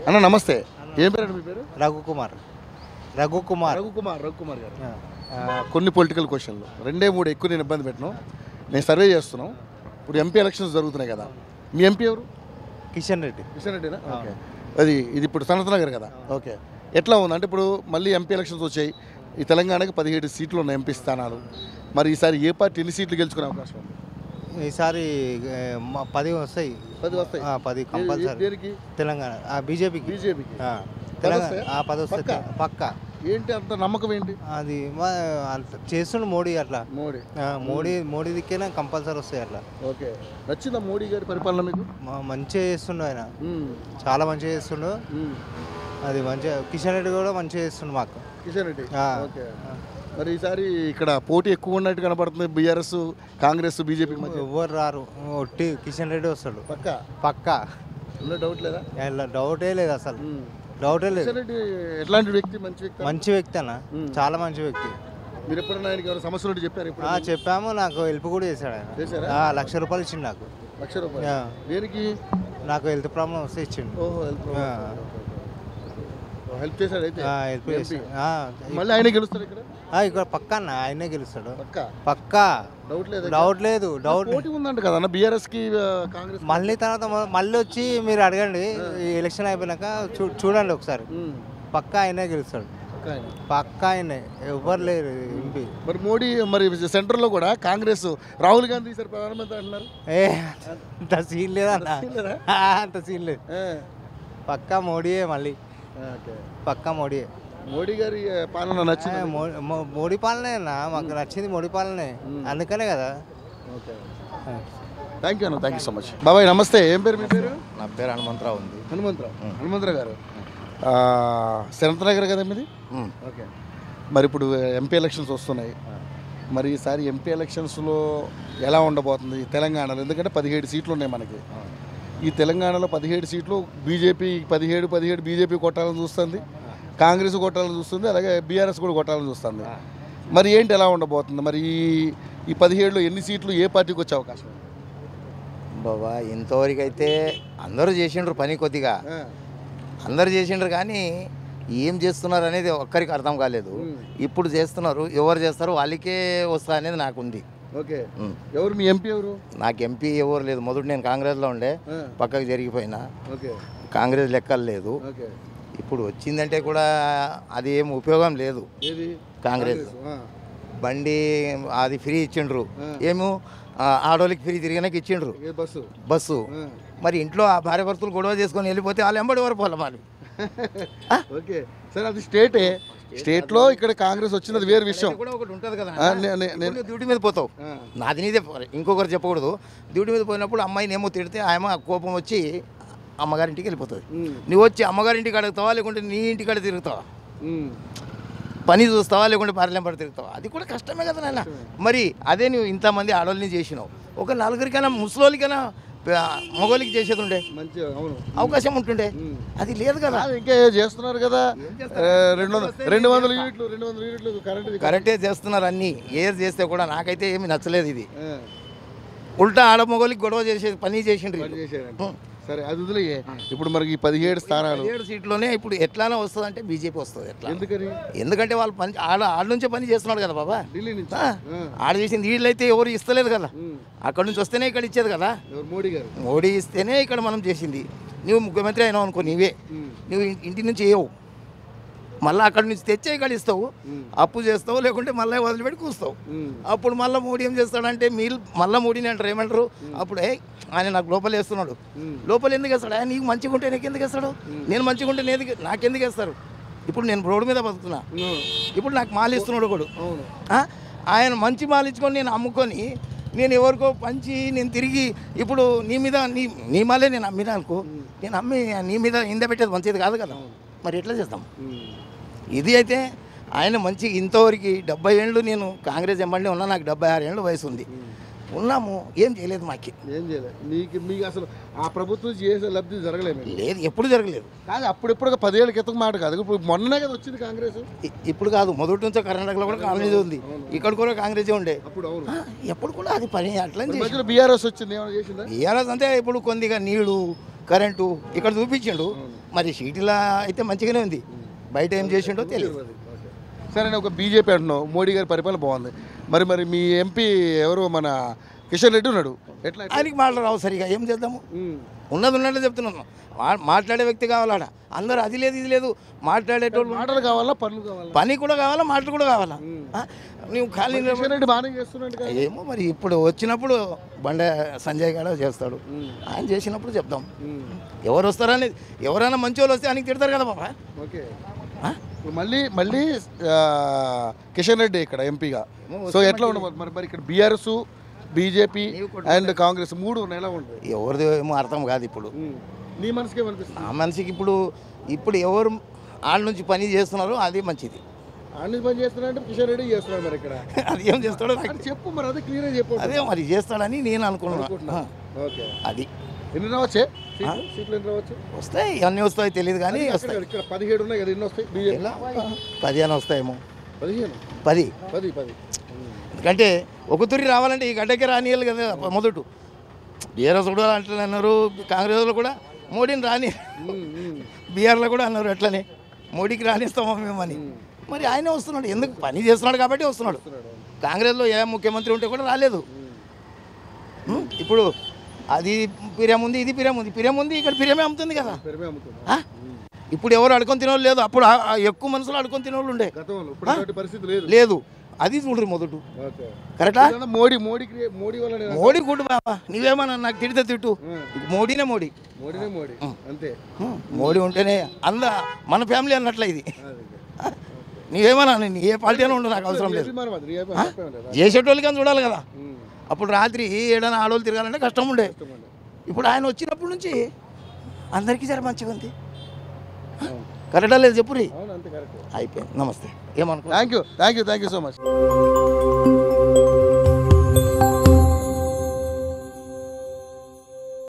అన్న నమస్తే ఏం పేరు మీ పేరు రఘుకుమార్ రఘుకుమార్ రఘుకుమార్ రఘుకుమార్ గారు ఆ. ఆ, కొన్ని పొలిటికల్ క్వశ్చన్లు రెండే మూడు ఎక్కువ నేను ఇబ్బంది పెట్టను నేను సర్వే చేస్తున్నాం ఇప్పుడు ఎంపీ ఎలక్షన్స్ జరుగుతున్నాయి కదా మీ ఎంపీ ఎవరు కిషన్ రెడ్డి కిషన్ రెడ్డినా ఓకే అది ఇది ఇప్పుడు సనత్ నగర్ కదా ఓకే ఎట్లా ఉంది అంటే ఇప్పుడు మళ్ళీ ఎంపీ ఎలక్షన్స్ వచ్చాయి ఈ తెలంగాణకి పదిహేడు సీట్లు ఉన్నాయి ఎంపీ స్థానాలు మరి ఈసారి ఏ పార్టీ ఎన్ని సీట్లు గెలుచుకునే అవకాశం ఉంది ఈసారి ఏ, మా పది వస్తాయి పది వస్తాయి ఆ, పది ఏ- కంపల్సరీ దేనికి తెలంగాణ బీజేపీకి బీజేపీకి తెలంగాణ వస్తాయా? ఆ, పది వస్తాయి పక్కా? పక్క ఏంటి అంత నమ్మకం ఏంటి అది మా అంత చేస్తుండు మోడీ అట్లా మోడీ ఆ, మోడీ మోడీ దిక్కేనా కంపల్సరీ వస్తాయి అట్లా ఓకే నచ్చిందా మోడీ గారి పరిపాలన మీకు మా- మంచిగా చేస్తుండు ఆయన మ్మ్. చాలా మంచిగా చేస్తుండు మ్మ్. అది మంచిగా కిషన్ రెడ్డి కూడా మంచిగా చేస్తుండు మాకు కిషన్ రెడ్డి ఆ. ఓకే మరి ఈసారి ఇక్కడ పోటీ ఎక్కువ ఉన్నట్టు కనబడుతుంది బీఆర్ఎస్ కాంగ్రెస్ బీజేపీ మధ్య ఎవ్వరు రారు ఒట్టి కిషన్ రెడ్డి వస్తాడు పక్క పక్కా ఉన్న డౌట్ లేదా ఇలా డౌటే లేదు అసలు మ్మ్. డౌటే లేదు కిషన్ రెడ్డి ఎట్లాంటి వ్యక్తి మంచి వ్యక్తి మంచి వ్యక్తి అన్న మ్మ్. చాలా మంచి వ్యక్తి మీరు ఎప్పుడైనా ఆయనకి ఏమైనా సమస్యలు ఉంటే చెప్పారు ఇప్పుడు ఆ, చెప్పాము నాకు హెల్ప్ కూడా చేశాడు ఆయన చేశారా ఆ, లక్ష రూపాయలు ఇచ్చిండు నాకు లక్ష రూపాయలు ఆ, దేనికి నాకు హెల్త్ ప్రాబ్లం వస్తే ఇచ్చిండు ఓహో హెల్ప్ ఆ. హెల్ప్ చేశాడు అయితే ఆ, హెల్ప్ MP. చేశాడు ఆ, మళ్ళీ ఆయన గెలుస్తాడు ఇక్కడ ఆ, ఇక్కడ పక్క అన్న ఆయనే గెలుస్తాడు పక్క పక్కా డౌట్ లేదు డౌట్ లేదు డౌట్ పోటీ ఉందంట కదా అన్న బీఆర్ఎస్ కి ఆ, కాంగ్రెస్ మళ్ళీ తర్వాత మ- మళ్ళీ వచ్చి మీరు అడగండి ఈ ఎలక్షన్ అయిపోయినాక చూ చూడండి ఒకసారి మ్మ్. పక్కా ఆయనే గెలుస్తాడు పక్క ఆయన. పక్కా ఆయనే ఎవ్వరు లేరు ఎంపీ మరి మోడీ మరి సెంటర్లో కూడా కాంగ్రెస్ రాహుల్ గాంధీ సార్ ప్రధానమంత్రి అంటున్నారు ఏ అంత సీన్ లేదన్న సీన్ లేదా? ఆ, అంత సీన్ లేదు ఆ, పక్కా మోడీయే మళ్ళీ ఓకే పక్కా మోడీయే మోడీ గారి ఆ, పాలన ఆ, నచ్చింది మో- మో- మోడీ పాలనే అన్న మాకు నచ్చింది మోడీ పాలనే అందుకనే కదా ఓకే ఆ. థ్యాంక్ యూ అన్న థ్యాంక్ యూ సో మచ్ బాబాయ్ నమస్తే ఏం పేరు మీ పేరు నా పేరు హనుమంతరావు ఉంది హనుమంతరావు హనుమంతరావు గారు శరత్ నగర్ కదా మీది మ్. ఓకే మరి ఇప్పుడు ఎంపీ ఎలక్షన్స్ వస్తున్నాయి మరి ఈసారి ఎంపీ ఎలక్షన్స్లో ఎలా ఉండబోతుంది తెలంగాణలో ఎందుకంటే పదిహేడు సీట్లు ఉన్నాయి మనకి ఈ తెలంగాణలో పదిహేడు సీట్లు బీజేపీ పదిహేడు పదిహేడు బీజేపీ కొట్టాలని చూస్తుంది కాంగ్రెస్ కొట్టాలని చూస్తుంది అలాగే బీఆర్ఎస్ కూడా కొట్టాలని చూస్తుంది మరి ఏంటి ఎలా ఉండబోతుంది మరి ఈ ఈ పదిహేడులో ఎన్ని సీట్లు ఏ పార్టీకి వచ్చే అవకాశం ఉంది? బాబా ఇంతవరకు అయితే అందరూ చేసిండ్రు పని కొద్దిగా ఆ, అందరు చేసిండ్రు కానీ ఏం చేస్తున్నారు అనేది ఒక్కరికి అర్థం కాలేదు ఇప్పుడు చేస్తున్నారు ఎవరు చేస్తారో వాళ్ళకే వస్తా అనేది నాకు ఉంది ఓకే మ్. ఎవరు మీ ఎంపీ ఎవరు నాకు ఎంపీ ఎవరు లేదు మొదటి నేను కాంగ్రెస్లో ఉండే ఆ, పక్కకు జరిగిపోయినా ఓకే కాంగ్రెస్ లెక్కలు లేదు ఓకే ఇప్పుడు వచ్చిందంటే కూడా అది ఏం ఉపయోగం లేదు ఏది కాంగ్రెస్ ఆ, బండి అది ఫ్రీ ఇచ్చిండ్రు ఆ. ఏమో ఆ, ఆడోళ్ళకి ఫ్రీ తిరిగినాక ఇచ్చిండ్రు ఏ బస్సు బస్సు ఆ. మరి ఇంట్లో ఆ భార్య భర్తలు గొడవ చేసుకొని వెళ్ళిపోతే వాళ్ళు ఎంబడి వరకు పోలే వాళ్ళు ఓకే సరే అది స్టేటే స్టేట్లో ఇక్కడ కాంగ్రెస్ వచ్చినది వేరే విషయం కూడా ఒకటి ఉంటుంది కదా ఆ, నే- నే- నేను నువ్వు డ్యూటీ మీద పోతావు ఆ, నాది నీదే ఇంకొకరు చెప్పకూడదు డ్యూటీ మీద పోయినప్పుడు అమ్మాయిని ఏమో తిడితే ఆమె కోపం వచ్చి అమ్మగారింటికి వెళ్ళిపోతుంది ఉమ్, నువ్వు వచ్చి అమ్మగారింటికి అడుగుతావా లేకుంటే నీ ఇంటికాడ తిరుగుతావా ఉమ్, పని చూస్తావా లేకుంటే పార్లెం పడి తిరుగుతావా అది కూడా కష్టమే కదా నాన్న మరి అదే నువ్వు ఇంతమంది ఆడవాళ్ళని చేసినావు ఒక నలుగురికైనా ముసలోళ్ళకైనా మగోళ్ళకి చేసేది ఉండే మంచి అవును అవకాశం ఉంటుండే ఉమ్. అది లేదు కదా కాదు, ఇంకా చేస్తున్నారు కదా ఆ, రెండు వందల రెండు వందల యూనిట్లు రెండు వందల యూనిట్లు కరెంట్ కరెక్టే చేస్తున్నారు అన్నీ ఏది చేస్తే కూడా నాకైతే ఏమి నచ్చలేదు ఇది ఉల్టా ఆడ మొగోళ్ళకి గొడవ చేసేది పని చేసిండ్రు వీళ్ళు. చేశారంట సరే అది వదిలేయే ఇప్పుడు మనకి ఈ పదిహేడు స్థానాలు ఏడు సీట్లోనే ఇప్పుడు ఎట్లానో వస్తుంది అంటే బీజేపీ వస్తుంది ఎట్లా ఎందుకని ఎందుకంటే వాళ్ళు పని ఆడ ఆడ నుంచే పని చేస్తున్నాడు కదా బాబా ఢిల్లీ నుంచి ఆ, ఆడ చేసింది వీళ్ళైతే ఎవరు ఇస్తలేదు కదా ఉమ్, అక్కడ నుంచి వస్తేనే ఇక్కడ ఇచ్చేది కదా ఎవరు మోడీ గారు మోడీ ఇస్తేనే ఇక్కడ మనం చేసింది నువ్వు ముఖ్యమంత్రి అయినావు అనుకో నీవే ఉమ్, నువ్వు ఇన్- ఇంటి నుంచి వేయవు మళ్ళీ అక్కడి నుంచి తెచ్చే ఇక్కడ ఇస్తావు ఉమ్, అప్పు చేస్తావు లేకుంటే మళ్ళీ వదిలిపెట్టి కూస్తావు ఉమ్, అప్పుడు మళ్ళీ మోడీ ఏం చేస్తాడంటే మీరు మళ్ళీ మోడీని అంటారు ఏమంటారు అప్పుడు ఏ ఆయన నాకు లోపల వేస్తున్నాడు ఉమ్. లోపల ఎందుకు వేస్తాడు ఆయన నీకు మంచిగా ఉంటే నీకు ఎందుకు వేస్తాడు నేను మంచిగా ఉంటే నేను నాకెందుకు వేస్తారు ఇప్పుడు నేను రోడ్డు మీద బతుకుతున్నా ఉమ్, ఇప్పుడు నాకు మాలు ఇస్తున్నాడు ఒకడు అవును ఆ? ఆయన మంచి మాలు ఇచ్చుకొని నేను అమ్ముకొని నేను ఎవరికో పంచి నేను తిరిగి ఇప్పుడు నీ మీద నీ నీ మాలే నేను అమ్మినా అనుకో నేను అమ్మి నీ మీద ఇంద పెట్టేది మంచిది కాదు కదా మరి ఎట్లా చేస్తాం ఉమ్, ఇది అయితే ఆయన మంచి ఇంతవరకు డెబ్బై ఏళ్ళు నేను కాంగ్రెస్ ఎమ్మెల్యే ఉన్నా నాకు డెబ్బై ఆరు ఏళ్ళు వయసు ఉంది ఉన్నాము ఏం చేయలేదు మాకి ఏం చేయలేదు మీకు మీకు అసలు ఆ ప్రభుత్వం చేసే లబ్ధి జరగలేదు మీకు. లేదు ఎప్పుడు జరగలేదు కాదు అప్పుడెప్పుడు ఒక పదేళ్ళ క్రితం మాట కాదు ఇప్పుడు మొన్ననే కదా వచ్చింది కాంగ్రెస్ ఇ- ఇప్పుడు కాదు మొదటి నుంచో కర్ణాటకలో కూడా కాంగ్రెస్ ఉంది ఇక్కడ కూడా కాంగ్రెస్ ఉండే అప్పుడు అవును ఆ, ఎప్పుడు కూడా అది పని అట్లా మరి మధ్యలో బీఆర్ఎస్ వచ్చింది ఏమైనా చేసిందా బీఆర్ఎస్ అంటే ఇప్పుడు కొద్దిగా నీళ్లు కరెంటు ఇక్కడ చూపించిండు మరి సీటులా అయితే మంచిగానే ఉంది బయట ఏం చేసిండో తెలియదు సరే నేను ఒక బీజేపీ అంటున్నావు మోడీ గారి పరిపాలన బాగుంది మరి మరి మీ ఎంపీ ఎవరు మన కిషన్ రెడ్డి ఉన్నాడు ఎట్లా ఎట్లా? ఆయనకి మాటలు రావు సరిగా ఏం చేద్దాము ఉమ్. ఉన్నది ఉన్నట్టు చెప్తున్నాను మా- మాట్లాడే వ్యక్తి కావాలాడ అందరూ అది లేదు ఇది లేదు మాట్లాడేటోళ్ళు మాటలు కావాలా పనులు కావాలా పని కూడా కావాలా మాటలు కూడా కావాలా ఆ? నువ్వు ఖాళీ కిషన్ రెడ్డి బాగానే చేస్తున్నాడు కదా ఏమో మరి ఇప్పుడు వచ్చినప్పుడు బండ సంజయ్ గడ చేస్తాడు ఆయన చేసినప్పుడు చెప్దాం ఎవరు వస్తారని ఎవరైనా మంచి వాళ్ళు వస్తే ఆయనకి తిడతారు కదా బాబా ఓకే ఆ? ఇప్పుడు మళ్ళీ మళ్ళీ ఆ, కిషన్ రెడ్డి ఇక్కడ ఎంపీగా సో ఎట్లా ఉండబోతుంది మరి మరి ఇక్కడ బీఆర్ఎస్ బీజేపీ అండ్ కాంగ్రెస్ మూడు ఉన్నాయి, ఎలా ఉంటుంది ఎవరిది ఏమో అర్థం కాదు ఇప్పుడు నీ మనసుకి ఏమనిపిస్తుంది నా మనిషికి ఇప్పుడు ఇప్పుడు ఎవరు వాళ్ళ నుంచి పని చేస్తున్నారో అది మంచిది అన్ని పని చేస్తున్నా అంటే కిషన్ రెడ్డి చేస్తున్నాడు మరి ఇక్కడ అది ఏం చేస్తాడో నాకు అది చెప్పు మరి అదే క్లియర్ చెప్పు అదే మరి చేస్తాడని నేను అనుకున్నా ఓకే అది ఎన్ని రావచ్చే సీట్లు? సీట్లు ఎన్ని రావచ్చు వస్తాయి అన్నీ వస్తాయో తెలియదు కానీ వస్తాయి ఇక్కడ పదిహేడు ఉన్నాయి కదా ఎన్ని వస్తాయి బీజేపీ ఎలా? పదిహేను వస్తాయేమో పదిహేను పది పది పది ఎందుకంటే ఒక తురి రావాలంటే ఈ గడ్డకి రానియాలి కదా మొదట బీఆర్ఎస్ కూడా అట్లనే అన్నారు కాంగ్రెస్లో కూడా మోడీని రాని బీఆర్లో కూడా అన్నారు అట్లనే మోడీకి రానిస్తామా మేమని మరి ఆయనే వస్తున్నాడు ఎందుకు పని చేస్తున్నాడు కాబట్టి వస్తున్నాడు కాంగ్రెస్లో ఏ ముఖ్యమంత్రి ఉంటే కూడా రాలేదు ఉం? ఇప్పుడు అది పిరియం ఉంది ఇది పిరియం ఉంది పిరియం ఉంది ఇక్కడ పిరియమే అమ్ముతుంది కదా పెరిమే అమ్ముతున్నా ఆ? ఇప్పుడు ఎవరు అడుకొని తినేవాళ్ళు లేదు అప్పుడు ఆ- ఆ ఎక్కువ మనుషులు అడుకొని తినేవాళ్ళు ఉండే గతంలో ఇప్పుడు అలాంటి పరిస్థితి లేదు లేదు అది చూడరు మొదట ఓకే కరెక్టా ఇదంతా మోడీ మోడీ క్రియే- మోడీ వల్ల నేను- మోడీ గుడ్ బాబా నీవేమన్నా నాకు తిడితే తిట్టు మోడీనే మోడీ మోడీనే మోడీ అంతే హ్మ్. మోడీ ఉంటేనే అంద మన ఫ్యామిలీ అన్నట్లే ఇది నీవేమన్నా నేను ఏ పార్టీ అయినా ఉండు నాకు అవసరం లేదు ఏపీ మరి మాది, ఏపీ చెప్పాను కదా. చేసేటోళ్ళకి అని చూడాలి కదా ఉమ్. అప్పుడు రాత్రి ఏడైనా ఆడవాళ్ళు తిరగాలంటే కష్టం ఉండే ఇప్పుడు ఆయన వచ్చినప్పటి నుంచి అందరికీ జర మంచిగా ఉంది కరెక్టా లేదు చెప్పురి అవును అంతే కరెక్ట్ అయిపోయింది నమస్తే ఏమనుకో thank you thank you thank you so much